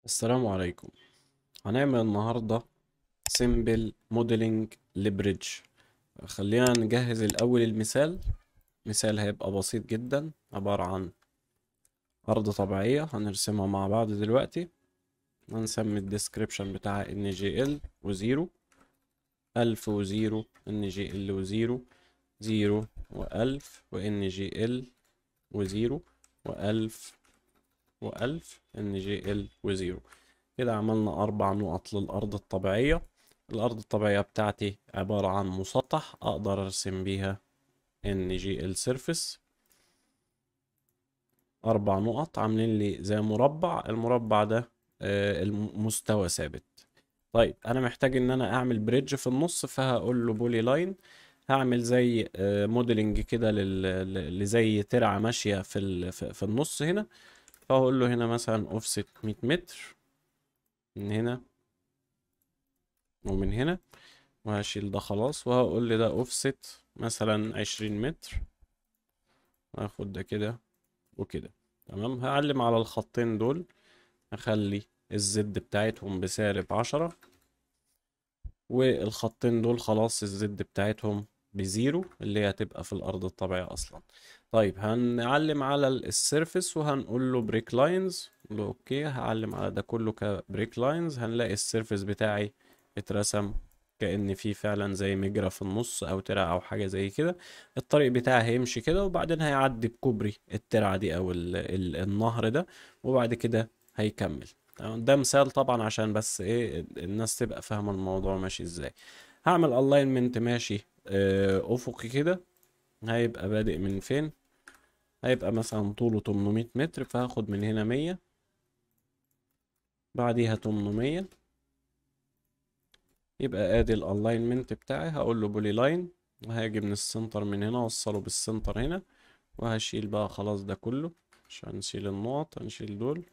السلام عليكم هنعمل النهاردة سيمبل موديلنج لبريدج خلينا نجهز الأول المثال مثال هيبقى بسيط جدا عبارة عن أرض طبيعية هنرسمها مع بعض دلوقتي هنسمي الديسكريبشن بتاعها ان جي ال وزيرو ألف وزيرو ان جي ال وزيرو زيرو وألف وان جي ال وزيرو وألف وألف ان جي ال وزيرو كده عملنا أربع نقط للأرض الطبيعية الأرض الطبيعية بتاعتي عبارة عن مسطح أقدر أرسم بيها ان جي ال سيرفيس أربع نقط عاملين لي زي مربع المربع ده آه، المستوى ثابت طيب أنا محتاج إن أنا أعمل بريدج في النص فهقول له بولي لاين هعمل زي موديلنج كده لل- ل- لزي ترعة ماشية في ال- في في النص هنا فهقول له هنا مثلا اوفست 100 متر من هنا ومن هنا وهشيل ده خلاص وهقول لي ده اوفست مثلا 20 متر هاخد ده كده وكده تمام هعلم على الخطين دول هخلي الزد بتاعتهم بسالب عشرة والخطين دول خلاص الزد بتاعتهم بزيرو اللي هي هتبقى في الأرض الطبيعية أصلا طيب هنعلم على السيرفس وهنقول له بريك لاينز نقول له اوكي هعلم على ده كله كبريك لاينز هنلاقي السيرفس بتاعي اترسم كأن في فعلا زي مجرى في النص او ترعة او حاجة زي كده الطريق بتاعي هيمشي كده وبعدين هيعدي بكوبري الترعة دي او ال ال النهر ده وبعد كده هيكمل تمام؟ ده مثال طبعا عشان بس ايه الناس تبقى فاهمة الموضوع ماشي ازاي هعمل الاينمنت ماشي آه، افقي كده هيبقى بادئ من فين هيبقى مثلا طوله 800 متر فهاخد من هنا 100 بعديها 800 يبقى ادي الالاينمنت بتاعي هقول له بولي لاين وهاجي من السنتر من هنا اوصله بالسنتر هنا وهشيل بقى خلاص ده كله عشان نشيل النقط هنشيل دول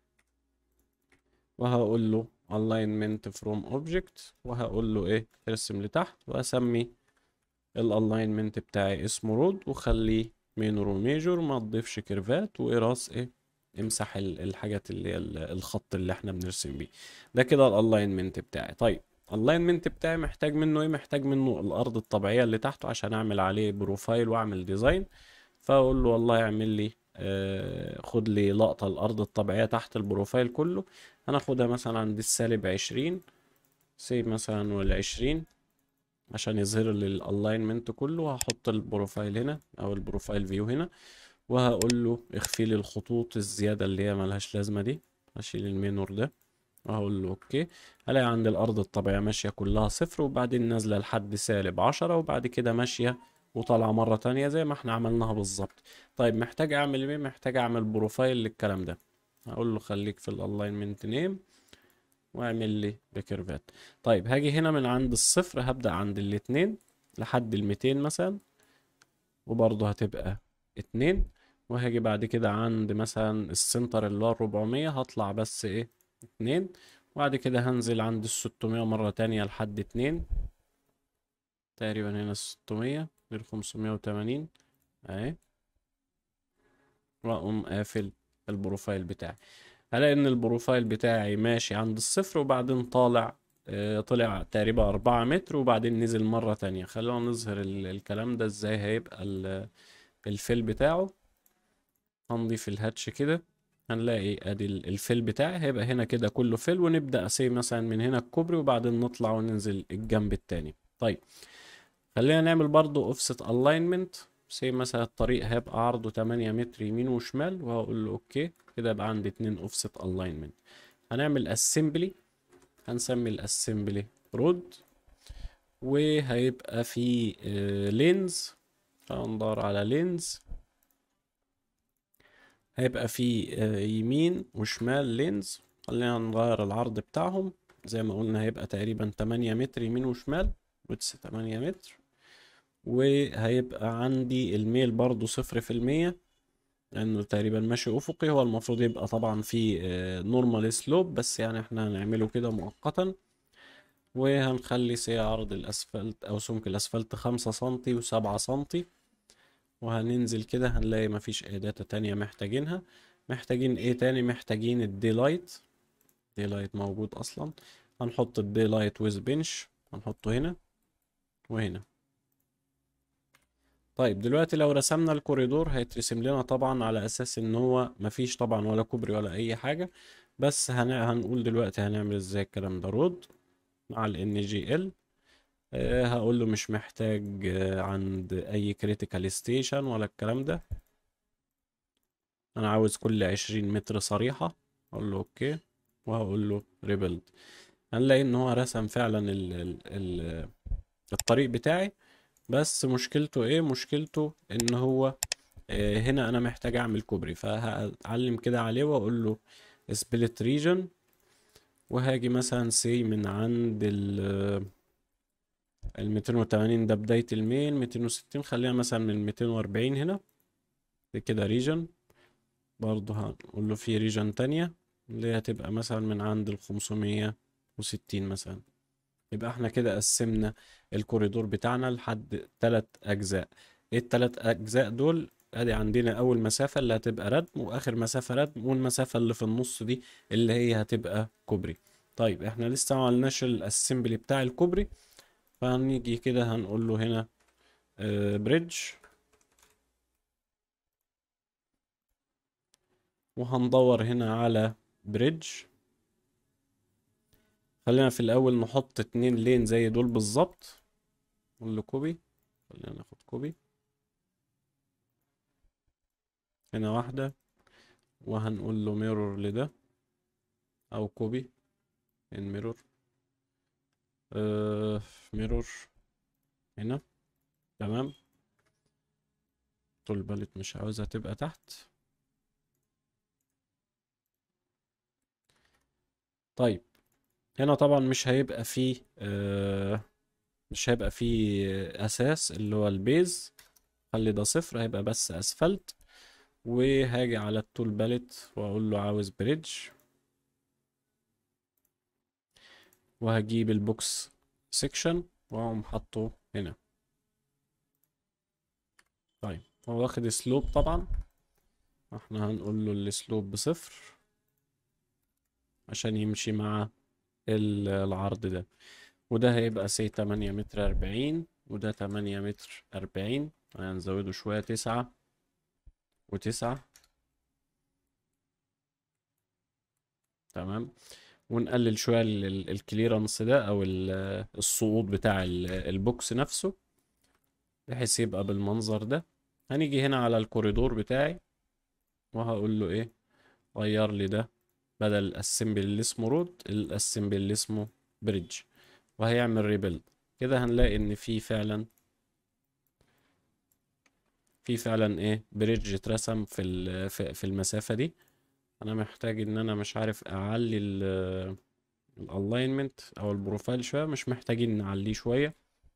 وهقول له alignment from object وهقول له ايه ارسم لتحت واسمي الالاينمنت بتاعي اسمه رود وخليه مينور وميجور ما تضيفش كيرفات واراس ايه امسح ال- الحاجات اللي هي ال- الخط اللي احنا بنرسم بيه ده كده الالاينمنت بتاعي طيب الالاينمنت بتاعي محتاج منه ايه محتاج منه الارض الطبيعيه اللي تحته عشان اعمل عليه بروفايل واعمل ديزاين فاقول له والله اعمل لي آه خد لي لقطه الارض الطبيعيه تحت البروفايل كله هناخدها مثلا عند السالب عشرين سي مثلا والعشرين عشان يظهر لي الالاينمنت كله هحط البروفايل هنا او البروفايل فيو هنا وهقول له اخفي لي الخطوط الزياده اللي هي ملهاش لازمه دي هشيل المينور ده وهقول له اوكي هلاقي عند الارض الطبيعيه ماشيه كلها صفر وبعدين نازله لحد سالب عشرة وبعد كده ماشيه وطالعه مره تانية زي ما احنا عملناها بالظبط طيب محتاج اعمل ايه محتاج اعمل بروفايل للكلام ده هقول له خليك في الالاينمنت نيم واعمل لي بكيرفات طيب هاجي هنا من عند الصفر هبدأ عند الاتنين لحد الميتين مثلا وبرضه هتبقى اتنين وهاجي بعد كده عند مثلا السنتر اللي هو الربعمية هطلع بس ايه اتنين وبعد كده هنزل عند الستمية مرة تانية لحد اتنين تقريبا هنا الستمية للخمسمية وتمانين اهي واقوم قافل البروفايل بتاعي هلاقي ان البروفايل بتاعي ماشي عند الصفر وبعدين طالع آه، طلع تقريبا أربعة متر وبعدين نزل مرة تانية خلونا نظهر ال- الكلام ده ازاي هيبقى ال- الفيل بتاعه هنضيف الهاتش كده هنلاقي ادي ال- الفيل بتاعي هيبقى هنا كده كله فيل ونبدأ اسي مثلا من هنا الكوبري وبعدين نطلع وننزل الجنب التاني طيب خلينا نعمل برضو اوفست الاينمنت سي مثلا الطريق هيبقى عرضه 8 متر يمين وشمال وهقول له اوكي كده يبقى عندي اتنين اوفست الاينمنت هنعمل اسمبلي هنسمي الاسمبلي رود وهيبقى في لينز هندور على لينز هيبقى في آه، يمين وشمال لينز خلينا نغير العرض بتاعهم زي ما قلنا هيبقى تقريبا 8 متر يمين وشمال وتس 8 متر وهيبقى عندي الميل برضو صفر في المية لأنه تقريبا ماشي أفقي هو المفروض يبقى طبعا في نورمال سلوب بس يعني احنا هنعمله كده مؤقتا وهنخلي سي عرض الأسفلت أو سمك الأسفلت خمسة سنتي وسبعة سنتي وهننزل كده هنلاقي مفيش أي داتا تانية محتاجينها محتاجين ايه تاني محتاجين الديلايت daylight موجود اصلا هنحط الدaylight with bench هنحطه هنا وهنا طيب دلوقتي لو رسمنا الكوريدور هيترسم لنا طبعا على اساس ان هو مفيش طبعا ولا كوبري ولا اي حاجة بس هن... هنقول دلوقتي هنعمل ازاي الكلام ده رود مع ال NGL آه هقول له مش محتاج آه عند اي كريتيكال ستيشن ولا الكلام ده انا عاوز كل عشرين متر صريحة اقول له اوكي وهقول له ريبلد هنلاقي ان هو رسم فعلا ال ال ال الطريق بتاعي بس مشكلته ايه مشكلته ان هو آه هنا انا محتاج اعمل كوبري فهعلم كده عليه واقول له سبليت ريجن وهاجي مثلا سي من عند ال ال 280 ده بداية المين 260 خليها مثلا من 240 هنا دي كده ريجن برضه هنقول له في ريجن تانية اللي هتبقى مثلا من عند ال 560 مثلا يبقى احنا كده قسمنا الكوريدور بتاعنا لحد تلات أجزاء ايه التلات أجزاء دول ادي عندنا أول مسافة اللي هتبقى ردم وآخر مسافة ردم والمسافة اللي في النص دي اللي هي هتبقى كوبري طيب احنا لسه ما عملناش الاسمبلي بتاع الكوبري فهنيجي كده هنقول له هنا اه بريدج وهندور هنا على بريدج خلينا في الاول نحط اتنين لين زي دول بالظبط نقول له كوبي خلينا ناخد كوبي هنا واحدة وهنقول له ميرور لده او كوبي ان ميرور آه ميرور هنا تمام طول بالت مش عاوزها تبقى تحت طيب هنا طبعا مش هيبقى فيه آه مش هيبقى فيه اساس اللي هو البيز خلي ده صفر هيبقى بس اسفلت وهاجي على التول باليت واقول له عاوز بريدج وهجيب البوكس سيكشن واقوم حاطه هنا طيب هو واخد سلوب طبعا احنا هنقول له السلوب بصفر عشان يمشي مع العرض ده وده هيبقى سي تمانية متر أربعين وده تمانية متر أربعين هنزوده شوية تسعة وتسعة تمام ونقلل شوية الكليرنس ده او الصعود بتاع البوكس نفسه بحيث يبقى بالمنظر ده هنيجي هنا على الكوريدور بتاعي وهقول له ايه غير لي ده بدل الاسمبل اللي اسمه رود الاسمبل اللي اسمه بريدج وهيعمل ريبيلد كده هنلاقي ان في فعلا في فعلا ايه بريدج اترسم في في المسافة دي انا محتاج ان انا مش عارف اعلي الالاينمنت او البروفايل شويه مش محتاجين نعليه شويه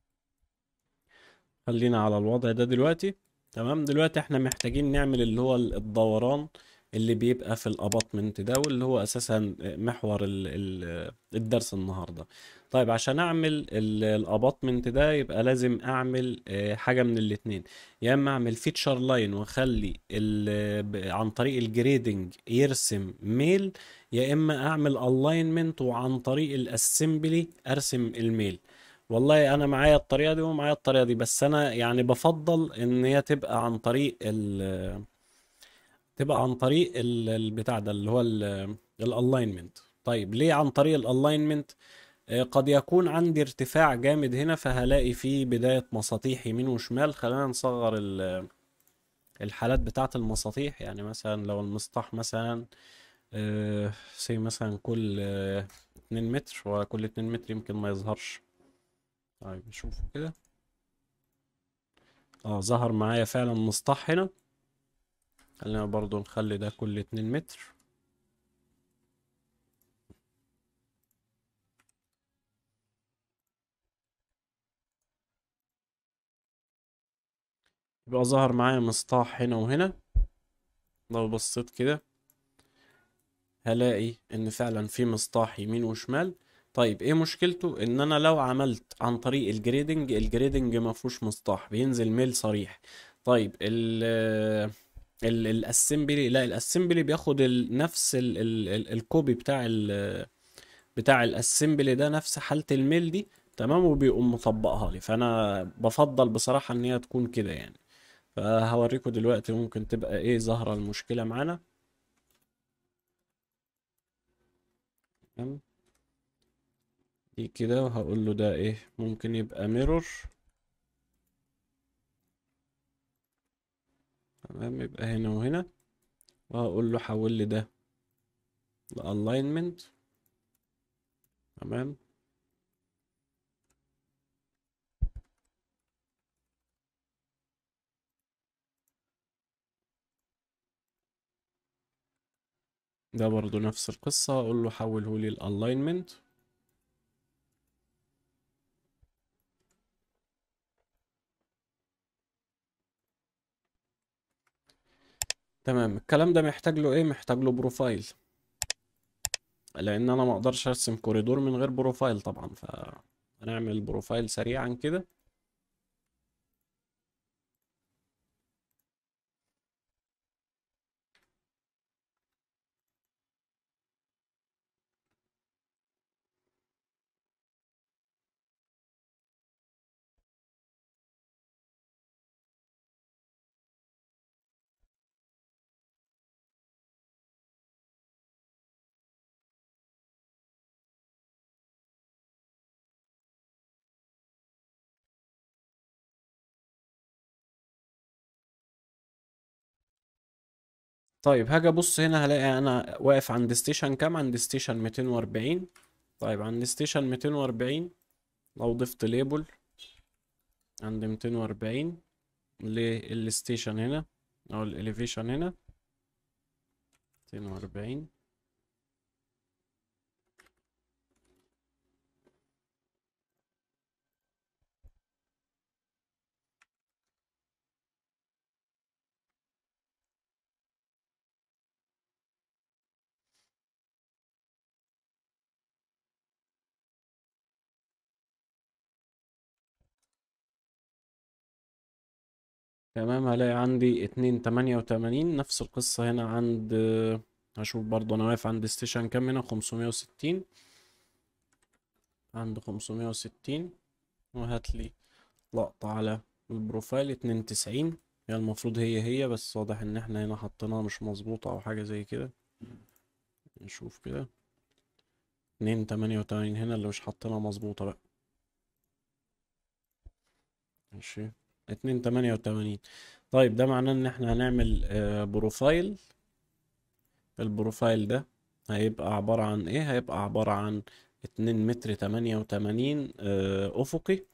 خلينا على الوضع ده دلوقتي تمام دلوقتي احنا محتاجين نعمل اللي هو الدوران اللي بيبقى في الاباطمنت ده واللي هو اساسا محور الدرس النهارده طيب عشان اعمل الاباطمنت ده يبقى لازم اعمل حاجه من الاتنين يا اما اعمل فيتشر لاين واخلي عن طريق الجريدنج يرسم ميل يا اما اعمل الاينمنت وعن طريق الاسمبلي ارسم الميل والله انا معايا الطريقه دي ومعايا الطريقه دي بس انا يعني بفضل ان هي تبقى عن طريق ال تبقى عن طريق البتاع ده اللي هو الالاينمنت طيب ليه عن طريق الالاينمنت قد يكون عندي ارتفاع جامد هنا فهلاقي فيه بداية مساطيح يمين وشمال خلينا نصغر الحالات بتاعة المساطيح يعني مثلا لو المسطح مثلا سي مثلا كل اتنين متر وكل اتنين متر يمكن ما يظهرش طيب نشوف كده اه ظهر معايا فعلا مسطح هنا خلينا برضو نخلي ده كل اتنين متر يبقى ظهر معايا مسطح هنا وهنا لو بصيت كده هلاقي ان فعلا في مسطح يمين وشمال طيب ايه مشكلته ان انا لو عملت عن طريق الجريدنج الجريدنج ما فيهوش مسطح بينزل ميل صريح طيب ال الاسمبلي لا الاسمبلي بياخد ال- نفس ال ال ال الكوبي بتاع ال بتاع الاسمبلي ده نفس حالة الميل دي تمام وبيقوم مطبقها لي فانا بفضل بصراحة ان هي تكون كده يعني فهوريكم دلوقتي ممكن تبقى ايه ظاهرة المشكلة معانا تمام دي كده وهقول له ده ايه ممكن يبقى ميرور تمام يبقى هنا وهنا وهقول له حول لي ده لألاينمنت تمام ده برضو نفس القصة اقول له حوله لي الالاينمنت تمام الكلام ده محتاج له ايه محتاج له بروفايل لان انا ما اقدرش ارسم كوريدور من غير بروفايل طبعا فهنعمل بروفايل سريعا كده طيب هاجي ابص هنا هلاقي انا واقف عند ستيشن كام عند ستيشن 240 طيب عند ستيشن 240 لو ضفت ليبل عند 240 للستيشن هنا او الاليفيشن هنا 240 تمام هلاقي عندي اتنين تمانية وتمانين نفس القصة هنا عند هشوف برضو انا واقف عند ستيشن كام هنا خمسمية وستين عند خمسمية وستين وهاتلي لقطة على البروفايل اتنين تسعين هي المفروض هي هي بس واضح ان احنا هنا حطيناها مش مظبوطة او حاجة زي كده نشوف كده اتنين تمانية وتمانين هنا اللي مش حاطينها مظبوطة بقى ماشي اتنين تمانية وتمانين طيب ده معناه ان احنا هنعمل آه، بروفايل البروفايل ده هيبقى عبارة عن ايه هيبقى عبارة عن اتنين متر تمانية وتمانين آه، افقي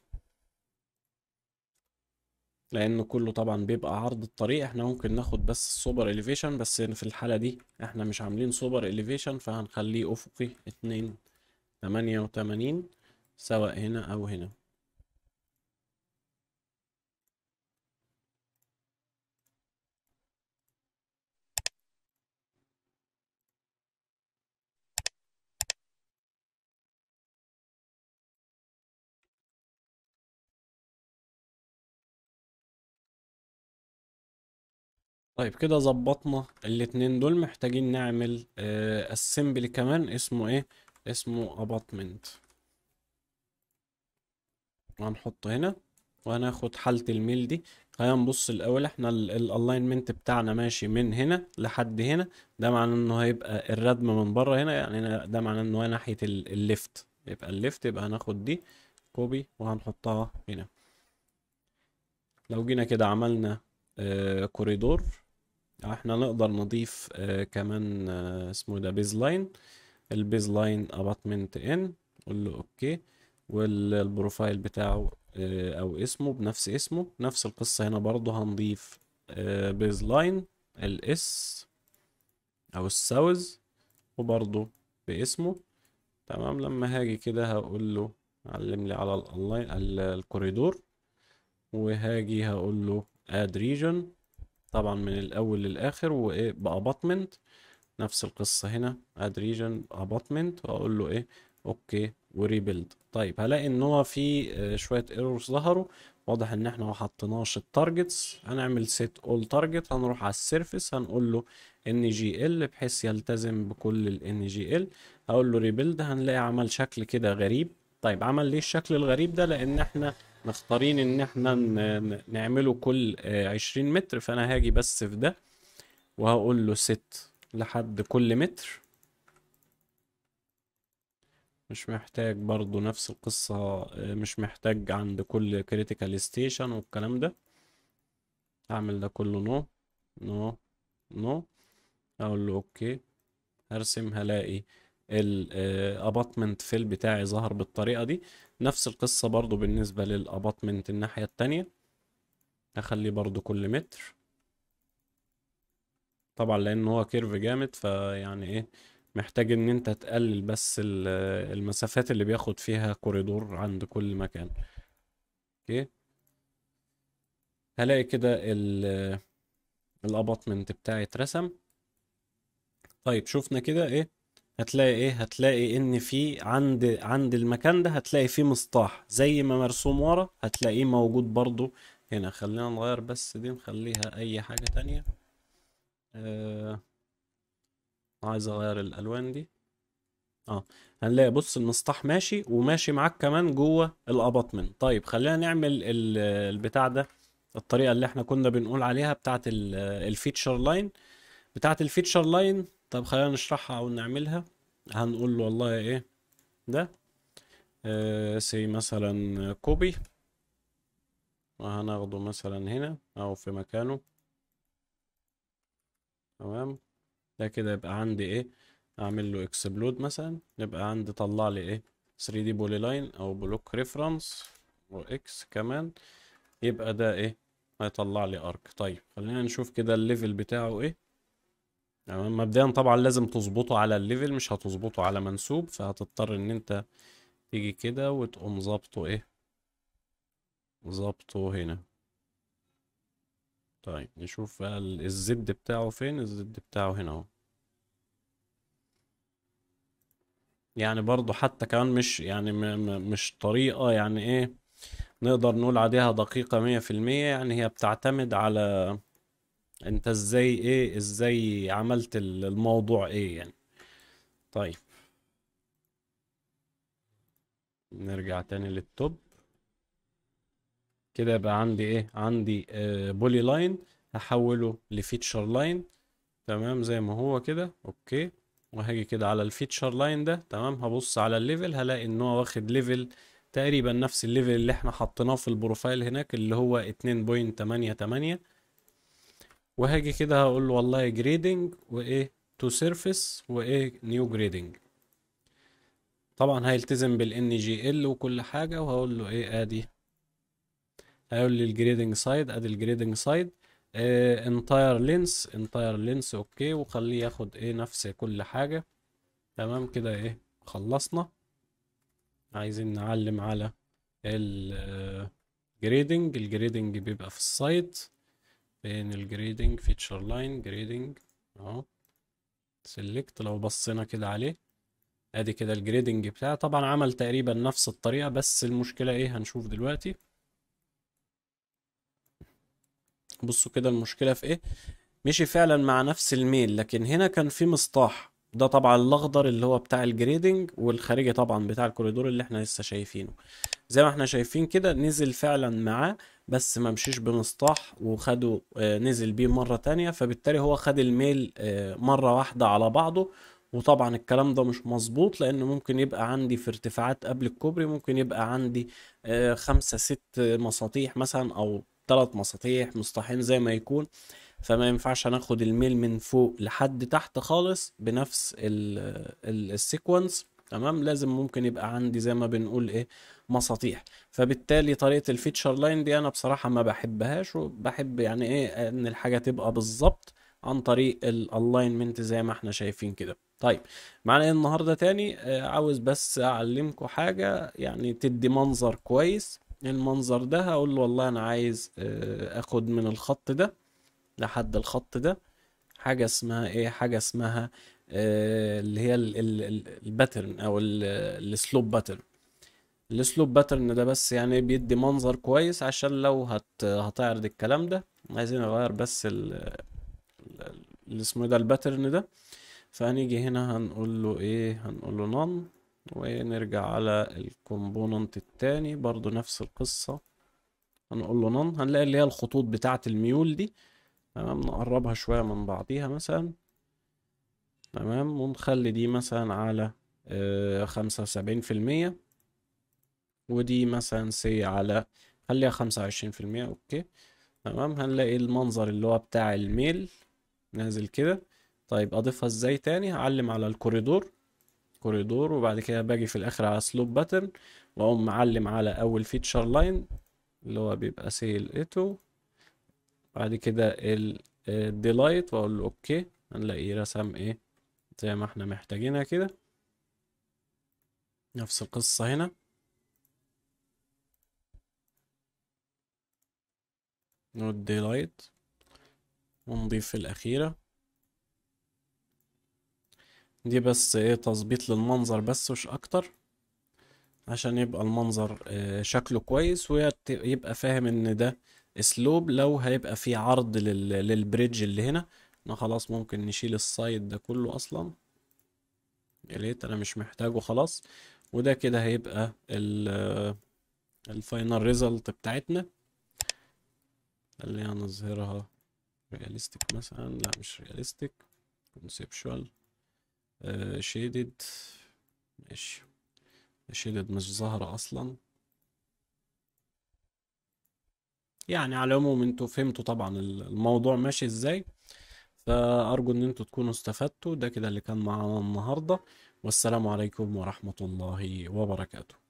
لان كله طبعا بيبقى عرض الطريق احنا ممكن ناخد بس السوبر اليفيشن بس في الحالة دي احنا مش عاملين سوبر اليفيشن فهنخليه افقي اتنين تمانية وتمانين سواء هنا او هنا طيب كده ظبطنا الاتنين دول محتاجين نعمل اسمبلي كمان اسمه ايه اسمه اباتمنت وهنحطه هنا وهناخد حالة الميل دي خلينا نبص الاول احنا الالاينمنت بتاعنا ماشي من هنا لحد هنا ده معناه انه هيبقى الردم من بره هنا يعني هنا ده معناه انه هي ناحية ال- الليفت يبقى الليفت يبقى هناخد دي كوبي وهنحطها هنا لو جينا كده عملنا آه، كوريدور احنا نقدر نضيف آه كمان آه اسمه ده بيز لاين البيز لاين اباتمنت ان قول له اوكي والبروفايل بتاعه آه او اسمه بنفس اسمه نفس القصة هنا برضو هنضيف آه بيز لاين الاس او الساوز وبرضو باسمه تمام لما هاجي كده هقول له علم لي على الاونلاين الكوريدور وهاجي هقول له اد ريجن طبعا من الاول للاخر وايه باباتمنت نفس القصه هنا اد ريجن اباتمنت واقول له ايه اوكي وريبيلد طيب هلاقي ان هو في آه، شويه ايرورز ظهروا واضح ان احنا ما حطيناش التارجتس هنعمل سيت اول تارجت هنروح على السيرفيس هنقول له ان جي ال بحيث يلتزم بكل الان جي ال هقول له ريبيلد هنلاقي عمل شكل كده غريب طيب عمل ليه الشكل الغريب ده لان احنا مختارين ان احنا نعمله كل عشرين متر فانا هاجي بس في ده وهقول له ست لحد كل متر مش محتاج برضو نفس القصة مش محتاج عند كل كريتيكال ستيشن والكلام ده هعمل ده كله نو نو نو اقول له اوكي هرسم هلاقي الاباتمنت فيل بتاعي ظهر بالطريقة دي نفس القصة برضو بالنسبة للاباتمنت الناحية التانية هخليه برضو كل متر طبعا لان هو كيرف جامد فيعني ايه محتاج ان انت تقلل بس المسافات اللي بياخد فيها كوريدور عند كل مكان اوكي هلاقي كده الاباتمنت بتاعي اترسم طيب شوفنا كده ايه هتلاقي ايه هتلاقي ان في عند عند المكان ده هتلاقي فيه مسطح زي ما مرسوم ورا هتلاقيه موجود برضو هنا خلينا نغير بس دي نخليها اي حاجة تانية آه عايز اغير الالوان دي اه هنلاقي بص المسطح ماشي وماشي معاك كمان جوه الاباطمنت طيب خلينا نعمل البتاع ده الطريقه اللي احنا كنا بنقول عليها بتاعه الفيتشر لاين بتاعه الفيتشر لاين طب خلينا نشرحها او نعملها هنقول له والله ايه ده آه سي مثلا كوبي وهناخده مثلا هنا او في مكانه تمام ده كده يبقى عندي ايه اعمل له اكسبلود مثلا يبقى عندي طلع لي ايه 3 دي بولي لاين او بلوك ريفرنس واكس كمان يبقى ده ايه هيطلع لي ارك طيب خلينا نشوف كده الليفل بتاعه ايه تمام مبدئيا طبعا لازم تظبطه على الليفل مش هتظبطه على منسوب فهتضطر ان انت تيجي كده وتقوم ظابطه ايه ظابطه هنا طيب نشوف بقى الزد بتاعه فين الزد بتاعه هنا اهو يعني برضو حتى كمان مش يعني مش طريقة يعني ايه نقدر نقول عليها دقيقة مية في المية يعني هي بتعتمد على انت ازاي ايه ازاي عملت الموضوع ايه يعني طيب نرجع تاني للتوب كده يبقى عندي ايه عندي آه بولي لاين هحوله لفيتشر لاين تمام زي ما هو كده اوكي وهاجي كده على الفيتشر لاين ده تمام هبص على الليفل هلاقي ان هو واخد ليفل تقريبا نفس الليفل اللي احنا حطيناه في البروفايل هناك اللي هو 2.88 وهاجي كده هقول له والله جريدنج وايه تو سيرفيس وايه نيو جريدنج طبعا هيلتزم بالان جي ال وكل حاجه وهقول له ايه ادي هيقول لي الجريدنج سايد ادي الجريدنج سايد انتاير لينس انتاير لينس اوكي وخليه ياخد ايه نفس كل حاجة تمام كده ايه خلصنا عايزين نعلم على الجريدنج الجريدنج بيبقى في السايت فين الجريدنج فيتشر لاين جريدنج اهو سيلكت لو بصينا كده عليه ادي كده الجريدنج بتاعه طبعا عمل تقريبا نفس الطريقة بس المشكلة ايه هنشوف دلوقتي بصوا كده المشكلة في ايه مشي فعلا مع نفس الميل لكن هنا كان في مسطح ده طبعا الاخضر اللي هو بتاع الجريدنج والخارجي طبعا بتاع الكوريدور اللي احنا لسه شايفينه زي ما احنا شايفين كده نزل فعلا معاه بس ما مشيش بمسطح وخده آه نزل بيه مرة تانية فبالتالي هو خد الميل آه مرة واحدة على بعضه وطبعا الكلام ده مش مظبوط لان ممكن يبقى عندي في ارتفاعات قبل الكوبري ممكن يبقى عندي آه خمسة ست مساطيح مثلا او ثلاث مساطيح مسطحين زي ما يكون فما ينفعش ناخد الميل من فوق لحد تحت خالص بنفس السيكونس تمام لازم ممكن يبقى عندي زي ما بنقول ايه مساطيح فبالتالي طريقة الفيتشر لاين دي انا بصراحة ما بحبهاش وبحب يعني ايه ان الحاجة تبقى بالظبط عن طريق الالاينمنت زي ما احنا شايفين كده طيب معنا ايه النهارده تاني آه عاوز بس اعلمكم حاجة يعني تدي منظر كويس المنظر ده هقول له والله انا عايز اخد من الخط ده لحد الخط ده حاجة اسمها ايه حاجة اسمها اللي هي الباترن او السلوب باترن السلوب باترن ده بس يعني بيدي منظر كويس عشان لو هت هتعرض الكلام ده عايزين نغير بس ال ال- اللي اسمه إيه ده الباترن ده فهنيجي هنا هنقول له ايه هنقول له none ونرجع على الكومبوننت التاني برضو نفس القصة هنقول له none هنلاقي اللي هي الخطوط بتاعة الميول دي تمام نقربها شوية من بعضيها مثلا تمام ونخلي دي مثلا على خمسة وسبعين في المية ودي مثلا سي على خليها خمسة وعشرين في المية اوكي تمام هنلاقي المنظر اللي هو بتاع الميل نازل كده طيب اضيفها ازاي تاني هعلم على الكوريدور كوريدور وبعد كده باجي في الاخر على سلوب باترن واقوم معلم على اول فيتشر لاين اللي هو بيبقى سيل ايتو بعد كده الديلايت واقول له اوكي هنلاقيه رسم ايه زي ما احنا محتاجينها كده نفس القصة هنا نود ديلايت ونضيف الأخيرة دي بس ايه تظبيط للمنظر بس مش أكتر عشان يبقى المنظر آه، شكله كويس ويبقى فاهم ان ده اسلوب لو هيبقى في عرض لل... للبريدج اللي هنا احنا خلاص ممكن نشيل السايد ده كله اصلا يا ريت انا مش محتاجه خلاص وده كده هيبقى ال الفاينل ريزلت بتاعتنا اللي هنظهرها رياليستيك مثلا لا مش رياليستيك كونسبشوال شيدد ماشي شيدد مش ظاهرة اصلا يعني على العموم انتوا فهمتوا طبعا الموضوع ماشي ازاي فأرجو إن انتوا تكونوا استفدتوا ده كده اللي كان معانا النهاردة والسلام عليكم ورحمة الله وبركاته